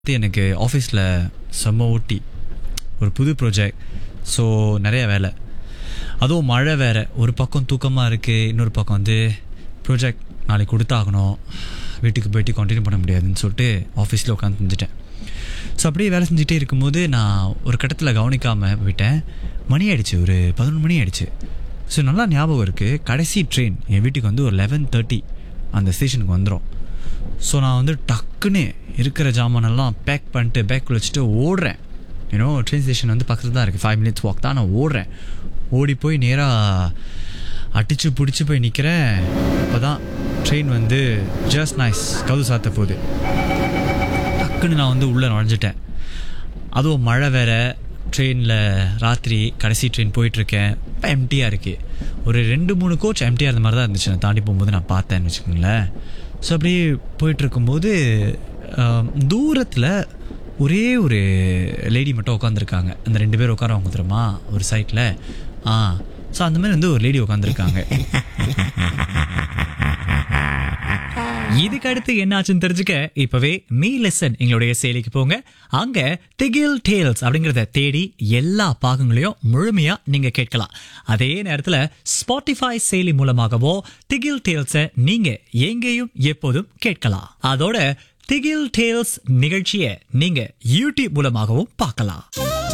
அடுத்து எனக்கு ஆஃபீஸில் செம்ம ஓட்டி ஒரு புது ப்ராஜெக்ட் ஸோ நிறைய வேலை அதுவும் மழை வேறு ஒரு பக்கம் தூக்கமாக இருக்குது இன்னொரு பக்கம் வந்து ப்ராஜெக்ட் நாளைக்கு கொடுத்தாகணும் வீட்டுக்கு போயிட்டு கண்டினியூ பண்ண முடியாதுன்னு சொல்லிட்டு ஆஃபீஸில் உட்காந்து செஞ்சுட்டேன் ஸோ அப்படியே வேலை செஞ்சுட்டே இருக்கும்போது நான் ஒரு கட்டத்தில் கவனிக்காமல் போயிட்டேன் மணி ஆயிடுச்சு ஒரு பதினொன்று மணி ஆயிடுச்சு ஸோ நல்லா ஞாபகம் இருக்குது கடைசி ட்ரெயின் என் வீட்டுக்கு வந்து ஒரு லெவன் தேர்ட்டி அந்த ஸ்டேஷனுக்கு வந்துடும் ஸோ நான் வந்து டக்குன்னு இருக்கிற ஜாமானெல்லாம் பேக் பண்ணிட்டு பேக் வச்சுட்டு ஓடுறேன் ஏன்னோ ட்ரெயின் ஸ்டேஷன் வந்து பக்கத்தில் தான் இருக்குது ஃபைவ் மினிட்ஸ் வாக் தான் நான் ஓடுறேன் ஓடி போய் நேராக அடித்து பிடிச்சி போய் நிற்கிறேன் அப்போ தான் ட்ரெயின் வந்து ஜஸ்ட் நைஸ் கவு சாத்த போகுது டக்குன்னு நான் வந்து உள்ளே நுழைஞ்சிட்டேன் அதுவும் மழை வேற ட்ரெயினில் ராத்திரி கடைசி ட்ரெயின் போயிட்டுருக்கேன் இப்போ எம்டியாக இருக்குது ஒரு ரெண்டு மூணு கோச் எம்டியாக இருந்த மாதிரி தான் இருந்துச்சு நான் தாண்டி போகும்போது நான் பார்த்தேன்னு வச்சுக்கோங்களேன் ஸோ அப்படியே போயிட்டுருக்கும்போது தூரத்தில் ஒரே ஒரு லேடி மட்டும் உட்காந்துருக்காங்க அந்த ரெண்டு பேர் உட்காரவங்க தெரியுமா ஒரு சைட்டில் ஆ ஸோ அந்த மாதிரி வந்து ஒரு லேடி உட்காந்துருக்காங்க இதுக்கு அடுத்து என்னாச்சுன்னு தெரிஞ்சுக்க இப்பவே மீ லெசன் எங்களுடைய செயலிக்கு போங்க அங்க திகில் டேல்ஸ் அப்படிங்கறத தேடி எல்லா பாகங்களையும் முழுமையா நீங்க கேட்கலாம் அதே நேரத்துல ஸ்பாட்டிஃபை செயலி மூலமாகவோ திகில் டேல்ஸ நீங்க எங்கேயும் எப்போதும் கேட்கலாம் அதோட திகில் டேல்ஸ் நிகழ்ச்சியை நீங்க யூடியூப் மூலமாகவும் பார்க்கலாம்